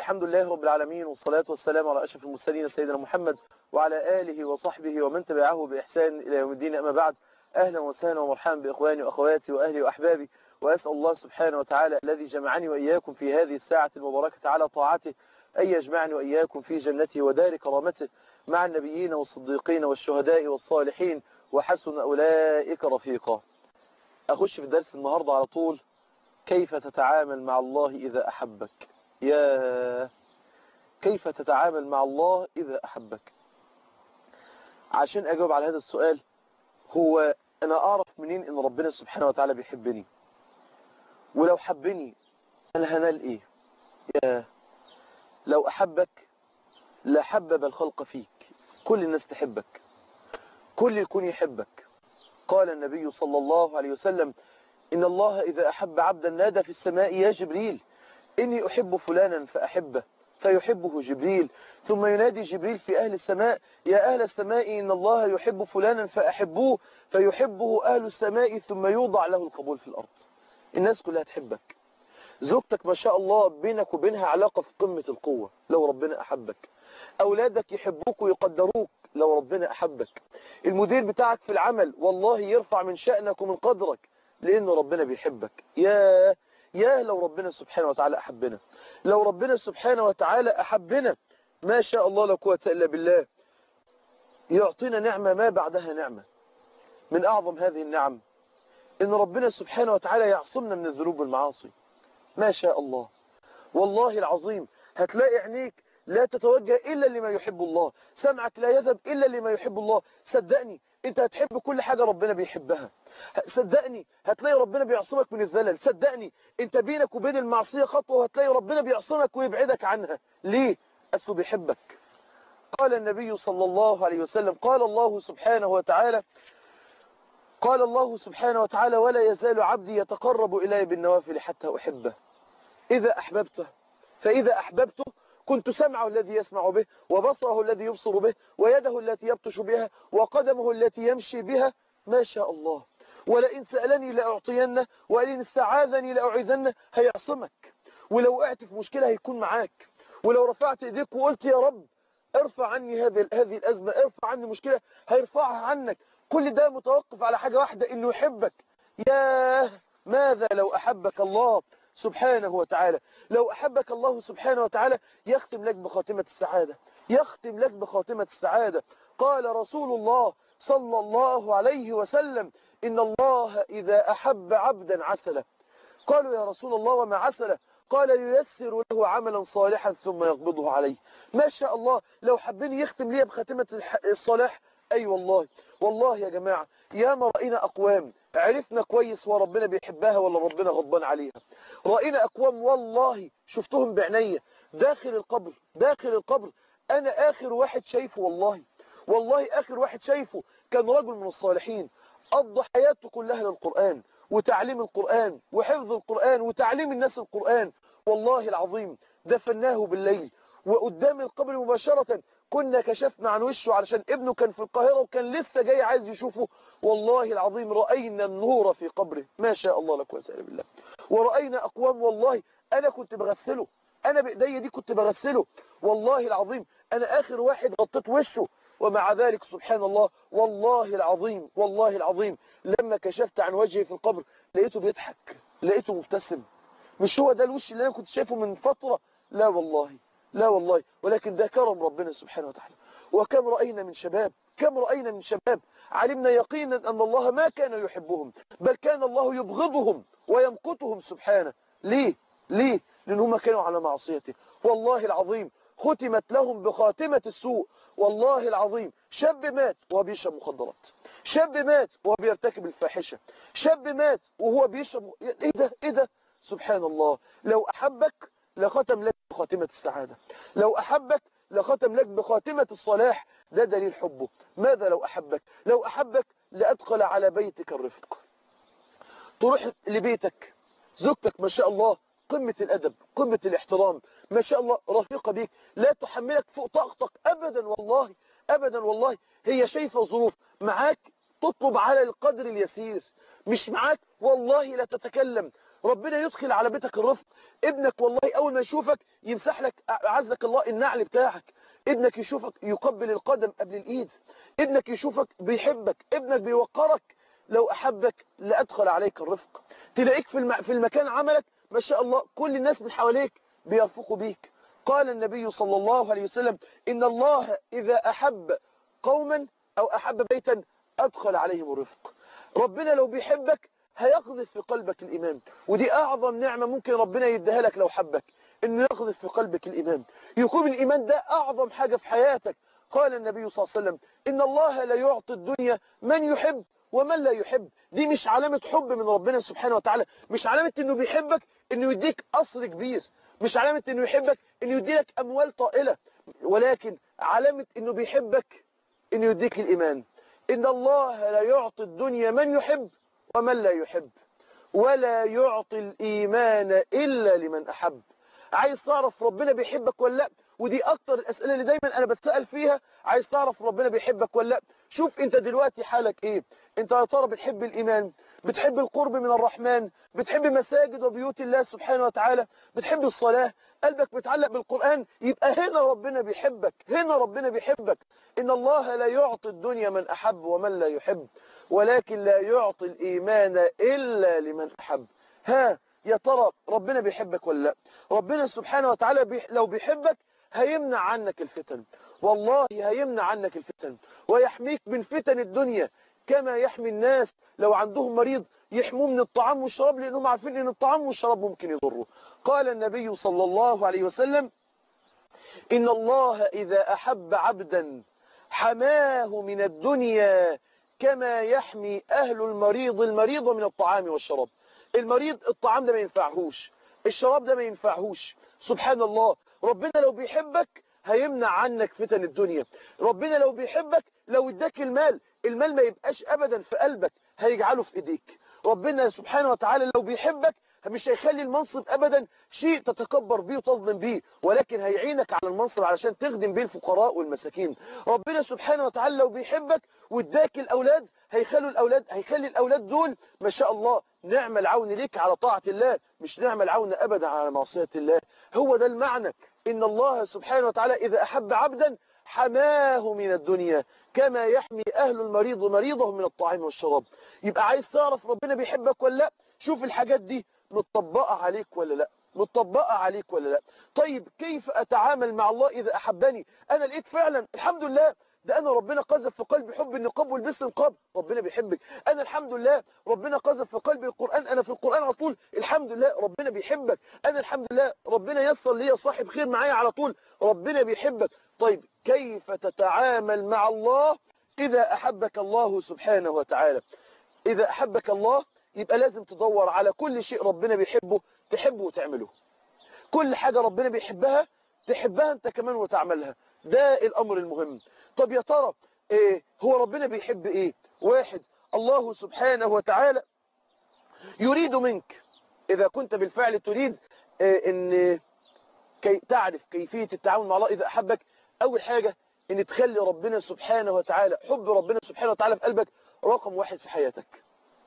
الحمد لله رب العالمين والصلاة والسلام على أشرف المرسلين سيدنا محمد وعلى آله وصحبه ومن تبعه بإحسان إلى يوم الدين أما بعد أهلا وسهلا ومرحبا بإخواني وأخواتي وأهلي وأحبابي وأسأل الله سبحانه وتعالى الذي جمعني وإياكم في هذه الساعة المباركة على طاعته أن يجمعني وإياكم في جنته ودار كرامته مع النبيين والصديقين والشهداء والصالحين وحسن أولئك رفيقا أخش في درس النهاردة على طول كيف تتعامل مع الله إذا أحبك يا كيف تتعامل مع الله إذا أحبك عشان أجاوب على هذا السؤال هو أنا أعرف منين إن ربنا سبحانه وتعالى بيحبني ولو حبني أنا هنال إيه يا لو أحبك لحبب الخلق فيك كل الناس تحبك كل يكون يحبك قال النبي صلى الله عليه وسلم إن الله إذا أحب عبدا نادى في السماء يا جبريل إني أحب فلانا فأحبه فيحبه جبريل ثم ينادي جبريل في أهل السماء يا أهل السماء إن الله يحب فلانا فأحبوه فيحبه أهل السماء ثم يوضع له القبول في الأرض الناس كلها تحبك زوجتك ما شاء الله بينك وبينها علاقة في قمة القوة لو ربنا أحبك أولادك يحبوك ويقدروك لو ربنا أحبك المدير بتاعك في العمل والله يرفع من شأنك ومن قدرك لأنه ربنا بيحبك يا يا لو ربنا سبحانه وتعالى أحبنا لو ربنا سبحانه وتعالى أحبنا ما شاء الله لا قوة إلا بالله يعطينا نعمة ما بعدها نعمة من أعظم هذه النعم إن ربنا سبحانه وتعالى يعصمنا من الذنوب والمعاصي ما شاء الله والله العظيم هتلاقي عينيك لا تتوجه إلا لما يحب الله سمعك لا يذهب إلا لما يحب الله صدقني انت هتحب كل حاجة ربنا بيحبها صدقني هتلاقي ربنا بيعصمك من الذلل صدقني انت بينك وبين المعصية خطوة وهتلاقي ربنا بيعصمك ويبعدك عنها ليه أصله بيحبك قال النبي صلى الله عليه وسلم قال الله سبحانه وتعالى قال الله سبحانه وتعالى ولا يزال عبدي يتقرب إلي بالنوافل حتى أحبه إذا أحببته فإذا أحببته كنت سمعه الذي يسمع به وبصره الذي يبصر به ويده التي يبطش بها وقدمه التي يمشي بها ما شاء الله ولئن سألني لأعطينه وإن استعاذني لأعيذنه هيعصمك ولو وقعت في مشكلة هيكون معاك ولو رفعت ايديك وقلت يا رب ارفع عني هذه هذه الأزمة ارفع عني مشكلة هيرفعها عنك كل ده متوقف على حاجة واحدة انه يحبك ياه ماذا لو أحبك الله سبحانه وتعالى لو أحبك الله سبحانه وتعالى يختم لك بخاتمة السعادة يختم لك بخاتمة السعادة قال رسول الله صلى الله عليه وسلم إن الله إذا أحب عبدا عسله قالوا يا رسول الله وما عسله قال ييسر له عملا صالحا ثم يقبضه عليه ما شاء الله لو حبني يختم لي بخاتمة الصلاح أي أيوة والله والله يا جماعة يا ما رأينا أقوام عرفنا كويس وربنا بيحبها ولا ربنا غضبان عليها رأينا أقوام والله شفتهم بعناية داخل القبر داخل القبر أنا آخر واحد شايفه والله والله آخر واحد شايفه كان رجل من الصالحين قضى حياته كلها للقرآن وتعليم القرآن وحفظ القرآن وتعليم الناس القرآن والله العظيم دفناه بالليل وقدام القبر مباشرة كنا كشفنا عن وشه علشان ابنه كان في القاهرة وكان لسه جاي عايز يشوفه والله العظيم رأينا النور في قبره ما شاء الله لك وسائل بالله ورأينا أقوام والله أنا كنت بغسله أنا بإيدي دي كنت بغسله والله العظيم أنا آخر واحد غطيت وشه ومع ذلك سبحان الله والله العظيم والله العظيم لما كشفت عن وجهي في القبر لقيته بيضحك لقيته مبتسم مش هو ده الوش اللي أنا كنت شايفه من فترة لا والله لا والله ولكن ده كرم ربنا سبحانه وتعالى وكم رأينا من شباب كم رأينا من شباب علمنا يقينا أن الله ما كان يحبهم بل كان الله يبغضهم ويمقتهم سبحانه ليه ليه لأن هم كانوا على معصيته والله العظيم ختمت لهم بخاتمة السوء والله العظيم شاب مات وهو بيشرب مخدرات شاب مات وهو بيرتكب الفاحشة شاب مات وهو بيشرب ايه ده ايه ده سبحان الله لو أحبك لختم لك بخاتمة السعادة لو أحبك لختم لك بخاتمة الصلاح ده دليل حبه ماذا لو أحبك لو أحبك لأدخل على بيتك الرفق تروح لبيتك زوجتك ما شاء الله قمة الأدب قمة الاحترام ما شاء الله رفيقة بيك لا تحملك فوق طاقتك أبدا والله أبدا والله هي شايفة ظروف معاك تطلب على القدر اليسير مش معاك والله لا تتكلم ربنا يدخل على بيتك الرفق ابنك والله اول ما يشوفك يمسح لك اعزك الله النعل بتاعك ابنك يشوفك يقبل القدم قبل الايد ابنك يشوفك بيحبك ابنك بيوقرك لو احبك لادخل عليك الرفق تلاقيك في, الم... في المكان عملك ما شاء الله كل الناس من حواليك بيرفقوا بيك قال النبي صلى الله عليه وسلم إن الله إذا أحب قوما أو أحب بيتا أدخل عليهم الرفق ربنا لو بيحبك هيقذف في قلبك الإيمان ودي أعظم نعمة ممكن ربنا يديها لك لو حبك إنه يقذف في قلبك الإيمان يكون الإيمان ده أعظم حاجة في حياتك قال النبي صلى الله عليه وسلم إن الله لا يعطي الدنيا من يحب ومن لا يحب دي مش علامة حب من ربنا سبحانه وتعالى مش علامة انه بيحبك انه يديك قصر كبير مش علامة انه يحبك انه يديلك اموال طائلة ولكن علامة انه بيحبك انه يديك الايمان ان الله لا يعطي الدنيا من يحب ومن لا يحب ولا يعطي الايمان الا لمن احب عايز تعرف ربنا بيحبك ولا لا ودي اكتر الاسئله اللي دايما انا بتسال فيها عايز تعرف ربنا بيحبك ولا لا شوف انت دلوقتي حالك ايه انت يا ترى بتحب الايمان بتحب القرب من الرحمن بتحب مساجد وبيوت الله سبحانه وتعالى بتحب الصلاه قلبك متعلق بالقران يبقى هنا ربنا بيحبك هنا ربنا بيحبك ان الله لا يعطي الدنيا من احب ومن لا يحب ولكن لا يعطي الايمان الا لمن احب ها يا ترى ربنا بيحبك ولا لا ربنا سبحانه وتعالى بيح لو بيحبك هيمنع عنك الفتن والله هيمنع عنك الفتن ويحميك من فتن الدنيا كما يحمي الناس لو عندهم مريض يحموه من الطعام والشراب لأنهم عارفين أن الطعام والشراب ممكن يضره قال النبي صلى الله عليه وسلم إن الله إذا أحب عبدا حماه من الدنيا كما يحمي أهل المريض المريض من الطعام والشراب المريض الطعام ده ما ينفعهوش الشراب ده ما ينفعهوش سبحان الله ربنا لو بيحبك هيمنع عنك فتن الدنيا ربنا لو بيحبك لو اداك المال المال ما يبقاش ابدا في قلبك هيجعله في ايديك ربنا سبحانه وتعالى لو بيحبك مش هيخلي المنصب ابدا شيء تتكبر بيه وتظلم بيه ولكن هيعينك على المنصب علشان تخدم بيه الفقراء والمساكين ربنا سبحانه وتعالى لو بيحبك واداك الاولاد هيخلوا الاولاد هيخلي الاولاد دول ما شاء الله نعم العون ليك على طاعة الله مش نعم العون ابدا على معصية الله هو ده المعنى ان الله سبحانه وتعالى اذا احب عبدا حماه من الدنيا كما يحمي أهل المريض مريضهم من الطعام والشراب يبقى عايز تعرف ربنا بيحبك ولا لا شوف الحاجات دي متطبقة عليك ولا لا متطبقة عليك ولا لا طيب كيف أتعامل مع الله إذا أحبني أنا لقيت فعلا الحمد لله ده أنا ربنا قذف في قلبي حب النقاب والبس النقاب ربنا بيحبك أنا الحمد لله ربنا قذف في قلبي القرآن أنا في القرآن على طول الحمد لله ربنا بيحبك أنا الحمد لله ربنا يسر لي صاحب خير معايا على طول ربنا بيحبك طيب كيف تتعامل مع الله إذا أحبك الله سبحانه وتعالى إذا أحبك الله يبقى لازم تدور على كل شيء ربنا بيحبه تحبه وتعمله كل حاجة ربنا بيحبها تحبها أنت كمان وتعملها ده الأمر المهم طب يا ترى إيه هو ربنا بيحب إيه واحد الله سبحانه وتعالى يريد منك إذا كنت بالفعل تريد إيه إن كي تعرف كيفية التعامل مع الله إذا أحبك أول حاجة إن تخلي ربنا سبحانه وتعالى حب ربنا سبحانه وتعالى في قلبك رقم واحد في حياتك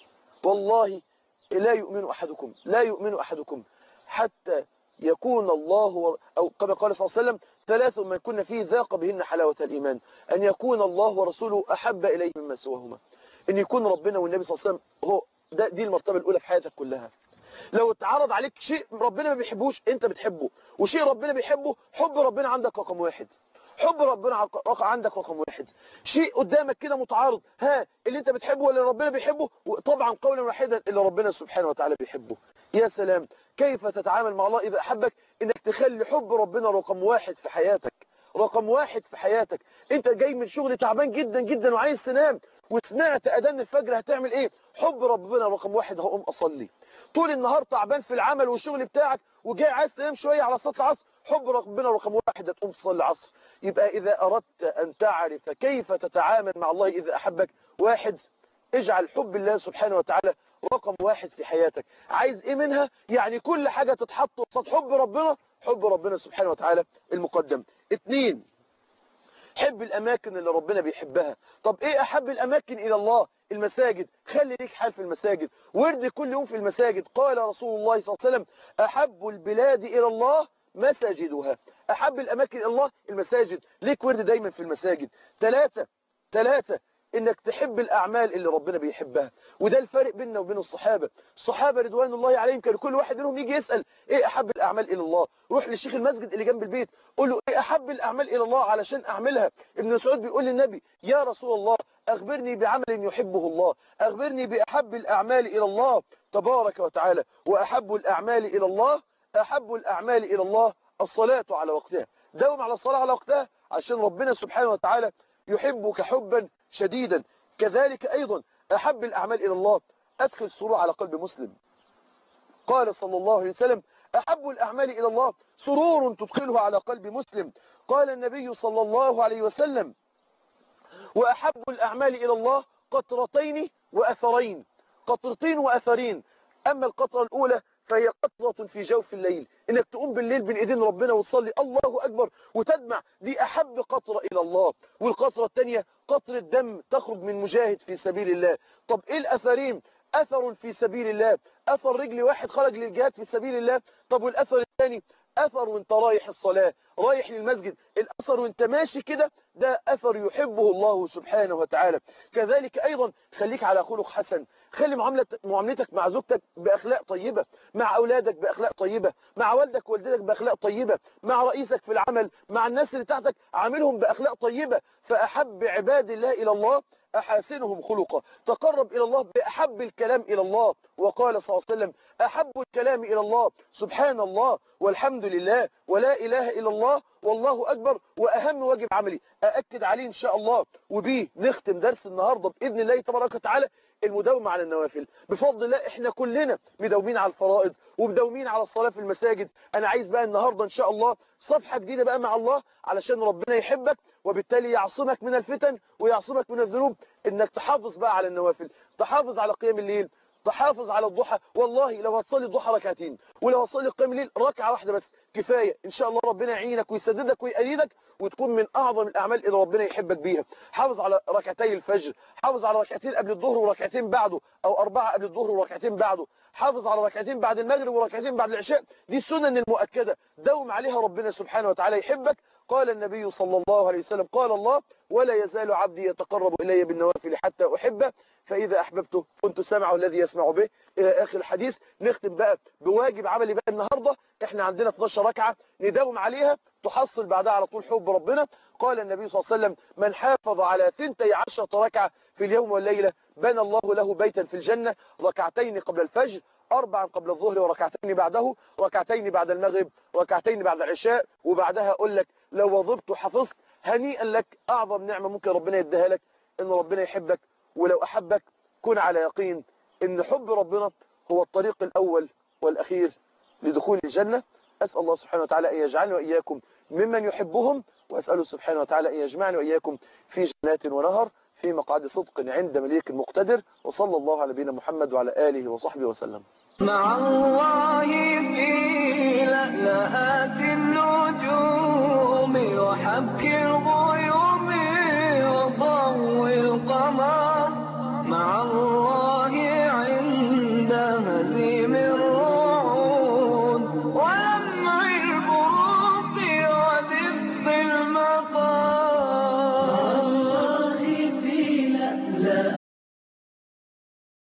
والله لا يؤمن أحدكم لا يؤمن أحدكم حتى يكون الله أو كما قال صلى الله عليه وسلم ثلاث من كنا فيه ذاق بهن حلاوة الإيمان أن يكون الله ورسوله أحب إليه مما سواهما أن يكون ربنا والنبي صلى الله عليه وسلم هو ده دي المرتبة الأولى في حياتك كلها لو اتعرض عليك شيء ربنا ما بيحبوش انت بتحبه وشيء ربنا بيحبه حب ربنا عندك رقم واحد حب ربنا عندك رقم واحد شيء قدامك كده متعارض ها اللي انت بتحبه ولا ربنا بيحبه طبعا قولا واحدا اللي ربنا سبحانه وتعالى بيحبه يا سلام كيف تتعامل مع الله إذا أحبك انك تخلي حب ربنا رقم واحد في حياتك رقم واحد في حياتك انت جاي من شغل تعبان جدا جدا وعايز تنام وسمعت أذان الفجر هتعمل ايه حب ربنا رقم واحد هقوم أصلي طول النهار تعبان في العمل والشغل بتاعك وجاي عايز تنام شوية على صلاة العصر حب ربنا رقم واحد هتقوم تصلي العصر يبقى إذا أردت أن تعرف كيف تتعامل مع الله إذا أحبك واحد اجعل حب الله سبحانه وتعالى رقم واحد في حياتك عايز ايه منها يعني كل حاجة تتحط قصاد حب ربنا حب ربنا سبحانه وتعالى المقدم اتنين حب الأماكن اللي ربنا بيحبها طب إيه أحب الأماكن إلى الله المساجد خلي ليك حال في المساجد ورد كل يوم في المساجد قال رسول الله صلى الله عليه وسلم أحب البلاد إلى الله مساجدها أحب الأماكن إلى الله المساجد ليك ورد دايما في المساجد ثلاثة ثلاثة انك تحب الاعمال اللي ربنا بيحبها وده الفرق بيننا وبين الصحابة الصحابة رضوان الله عليهم كان كل واحد منهم يجي يسأل ايه احب الاعمال الى الله روح للشيخ المسجد اللي جنب البيت قول له ايه احب الاعمال الى الله علشان اعملها ابن مسعود بيقول للنبي يا رسول الله اخبرني بعمل يحبه الله اخبرني باحب الاعمال الى الله تبارك وتعالى واحب الاعمال الى الله احب الاعمال الى الله الصلاة على وقتها داوم على الصلاة على وقتها عشان ربنا سبحانه وتعالى يحبك حبا شديدا كذلك أيضا أحب الأعمال إلى الله أدخل سرور على قلب مسلم قال صلى الله عليه وسلم أحب الأعمال إلى الله سرور تدخله على قلب مسلم قال النبي صلى الله عليه وسلم وأحب الأعمال إلى الله قطرتين وأثرين قطرتين وأثرين أما القطرة الأولى فهي قطرة في جوف الليل انك تقوم بالليل بين ايدين ربنا وتصلي الله اكبر وتدمع دي احب قطرة الى الله والقطرة الثانية قطرة دم تخرج من مجاهد في سبيل الله طب ايه الاثرين اثر في سبيل الله اثر رجل واحد خرج للجهاد في سبيل الله طب والاثر الثاني اثر وانت رايح الصلاة رايح للمسجد الاثر وانت ماشي كده ده اثر يحبه الله سبحانه وتعالى كذلك ايضا خليك على خلق حسن خلي معاملتك مع زوجتك باخلاق طيبة مع اولادك باخلاق طيبة مع والدك ووالدتك باخلاق طيبة مع رئيسك في العمل مع الناس اللي تحتك عاملهم باخلاق طيبة فاحب عباد الله الى الله أحاسنهم خلقا تقرب إلى الله بأحب الكلام إلى الله وقال صلى الله عليه وسلم أحب الكلام إلى الله سبحان الله والحمد لله ولا إله إلا الله والله أكبر وأهم واجب عملي أأكد عليه إن شاء الله وبيه نختم درس النهاردة بإذن الله تبارك وتعالى المداومة على النوافل بفضل الله احنا كلنا مداومين على الفرائض ومداومين على الصلاة في المساجد انا عايز بقى النهاردة ان شاء الله صفحة جديدة بقى مع الله علشان ربنا يحبك وبالتالي يعصمك من الفتن ويعصمك من الذنوب انك تحافظ بقى على النوافل تحافظ على قيام الليل تحافظ على الضحى والله لو هتصلي الضحى ركعتين ولو هتصلي قيام الليل ركعة واحدة بس كفاية ان شاء الله ربنا يعينك ويسددك ويأيدك وتكون من اعظم الاعمال اللي ربنا يحبك بيها حافظ على ركعتي الفجر حافظ على ركعتين قبل الظهر وركعتين بعده او اربعة قبل الظهر وركعتين بعده حافظ على ركعتين بعد المغرب وركعتين بعد العشاء دي السنن المؤكدة دوم عليها ربنا سبحانه وتعالى يحبك قال النبي صلى الله عليه وسلم قال الله ولا يزال عبدي يتقرب إلي بالنوافل حتى أحبه فإذا أحببته كنت سمعه الذي يسمع به إلى آخر الحديث نختم بقى بواجب عملي بقى النهاردة احنا عندنا 12 ركعة نداوم عليها تحصل بعدها على طول حب ربنا قال النبي صلى الله عليه وسلم من حافظ على ثنتي عشرة ركعة في اليوم والليلة بنى الله له بيتا في الجنة ركعتين قبل الفجر أربعا قبل الظهر وركعتين بعده ركعتين بعد المغرب ركعتين بعد العشاء وبعدها أقول لك لو وظبت وحفظت هنيئا لك أعظم نعمة ممكن ربنا يديها لك إن ربنا يحبك ولو أحبك كن على يقين إن حب ربنا هو الطريق الأول والأخير لدخول الجنة أسأل الله سبحانه وتعالى أن يجعلنا وإياكم ممن يحبهم وأسأله سبحانه وتعالى أن يجمعني وإياكم في جنات ونهر في مقعد صدق عند مليك مقتدر وصلى الله على نبينا محمد وعلى آله وصحبه وسلم مع الله في لألآت النجوم وحبك الغيوم